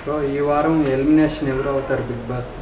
So ఈ వారం elimination ఎవరు అవుతారు బిగ్ బాస్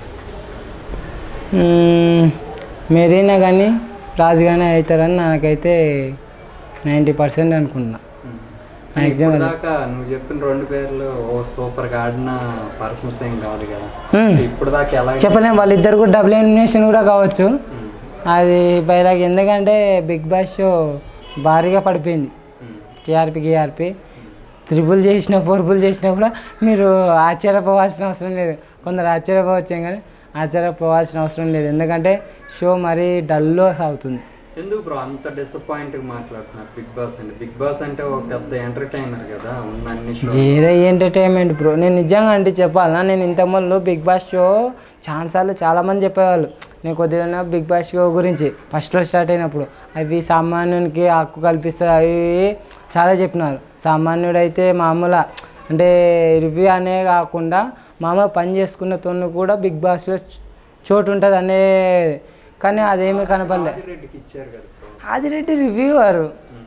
మ్మ్, మెరీనా కానీ రాజు కానీ అవుతారని నాకైతే నైంటీ పర్సెంట్ అనుకుంటున్నా Maximum అది. దాకా నువ్వు చెప్పిన రెండు పేర్లు ఓ సూపర్ గా ఆడిన పర్సన్స్ ఏం కాదు కదా మ్మ్. ఇప్పుడు దాకా ఎలా చెప్పలేం వాళ్ళిద్దరు కూడా డబుల్ ఎలిమినేషన్ కూడా కావచ్చు అది బయలాగ్ ఎందుకంటే బిగ్ బాస్ షో భారీగా పడిపోయింది టీఆర్పీ గీఆర్పీ త్రిబుల్ చేసినా ఫోర్బుల్ చేసినా కూడా మీరు ఆశ్చర్యపోవాల్సిన అవసరం లేదు కొందరు ఆశ్చర్యపోవచ్చేం కానీ ఆశ్చర్యపోవాల్సిన అవసరం లేదు ఎందుకంటే షో మరీ డల్లో సాగుతుంది ఎందుకు బ్రో అంత డిసప్పాయింట్ గా మాట్లాడుతున్నారు బిగ్ బాస్ అంటే బిగ్ బాస్ అంటే ఒక పెద్ద ఎంటర్టైనర్ కదా ఉన్న అన్ని షో జీరో ఎంటర్టైన్మెంట్ బ్రో నేను నిజంగా అంటే చెప్పాలా నేను ఇంతకుముందు బిగ్ బాస్ షో ఛాన్సార్లు చాలామంది చెప్పేవాళ్ళు నేను కొద్దిగా బిగ్ బాస్ షో గురించి ఫస్ట్లో స్టార్ట్ అయినప్పుడు అవి సామాన్యునికి హక్కు కల్పిస్తారు అవి ఇవి చాలా చెప్పినారు సామాన్యుడు అయితే మామూలు అంటే రివ్యూ అనే కాకుండా మామూలు పని చేసుకున్న తోను కూడా బిగ్ బాస్లో చోటు ఉంటుంది అనే కానీ అదేమీ కనపడలే రెడ్డికి ఇచ్చారు కదా bro. ఆదిరెడ్డి రివ్యూవర్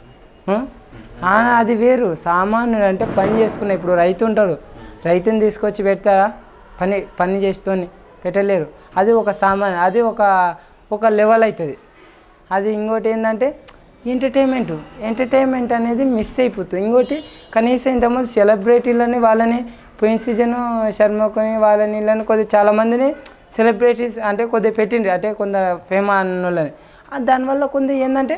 అది వేరు సామాన్యుడు అంటే పని చేసుకున్న ఇప్పుడు రైతు ఉంటాడు రైతుని తీసుకొచ్చి పెడతారా పని పని చేస్తూని పెట్టలేరు అది ఒక సామాన్య అది ఒక ఒక లెవెల్ అవుతుంది అది ఇంకోటి ఏంటంటే ఎంటర్టైన్మెంట్ ఎంటర్టైన్మెంట్ అనేది మిస్ అయిపోతుంది ఇంకోటి కనీసం ఇంతకుముందు సెలబ్రిటీలని వాళ్ళని పోయిన సీజన్ శర్మకొని వాళ్ళని వీళ్ళని కొద్దిగా చాలామందిని సెలబ్రిటీస్ అంటే కొద్దిగా పెట్టిండ్రు అంటే కొంత ఫేమస్ అన్నోళ్ళని ఆ దానివల్ల కొంత ఏంటంటే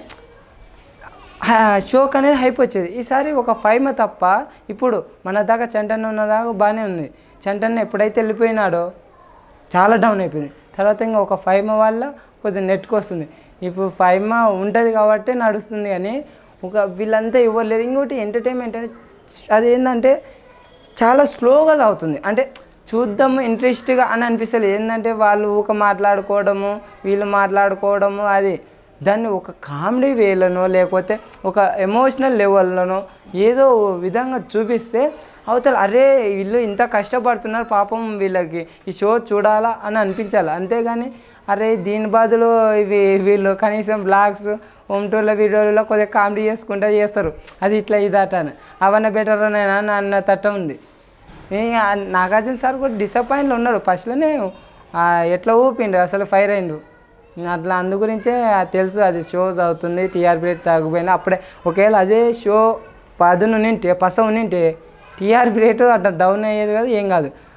షోక్ అనేది హైప్ వచ్చేది ఈసారి ఒక ఫైవ్ తప్ప ఇప్పుడు మన దాకా చంటన్న ఉన్న దాకా బాగానే ఉంది చంటన్న ఎప్పుడైతే వెళ్ళిపోయినాడో చాలా డౌన్ అయిపోయింది తర్వాత ఇంకా ఒక ఫైవ్ వల్ల కొద్దిగా నెట్కి వస్తుంది ఇప్పుడు ఫైవ్ ఉంటుంది కాబట్టి నడుస్తుంది కానీ ఒక వీళ్ళంతా ఇవ్వలేరు ఇంకోటి ఎంటర్టైన్మెంట్ అనేది అది ఏంటంటే చాలా స్లోగా అవుతుంది అంటే చూద్దాము ఇంట్రెస్ట్గా అని అనిపిస్తుంది ఏంటంటే వాళ్ళు ఊక మాట్లాడుకోవడము వీళ్ళు మాట్లాడుకోవడము అది దాన్ని ఒక కామెడీ వేలోనో లేకపోతే ఒక ఎమోషనల్ లెవెల్లోనో ఏదో విధంగా చూపిస్తే అవతల అరే వీళ్ళు ఇంత కష్టపడుతున్నారు పాపం వీళ్ళకి ఈ షో చూడాలా అని అనిపించాలి అంతేగాని అరే దీని బదులు ఇవి వీళ్ళు కనీసం బ్లాగ్స్ హోమ్ టూర్ల వీడియోలలో కొద్దిగా కామెడీ చేసుకుంటూ చేస్తారు అది ఇట్లా ఇదట అని అవన్న బెటర్ అని అన్న తట్ట ఉంది ఈ ఆ నాగార్జున సార్ కూడా డిసప్పాయింట్లో ఉన్నారు ఫస్ట్లోనే ఆ ఎట్లా ఊపిండు అసలు ఫైర్ అయిండు అట్లా అందు గురించే తెలుసు అది షో అవుతుంది టీఆర్పీ రేట్ తగ్గిపోయినా అప్పుడే ఒకవేళ అదే షో పదును నింటే పస నింటే టీఆర్పీ రేటు అట్లా డౌన్ అయ్యేది కాదు ఏం కాదు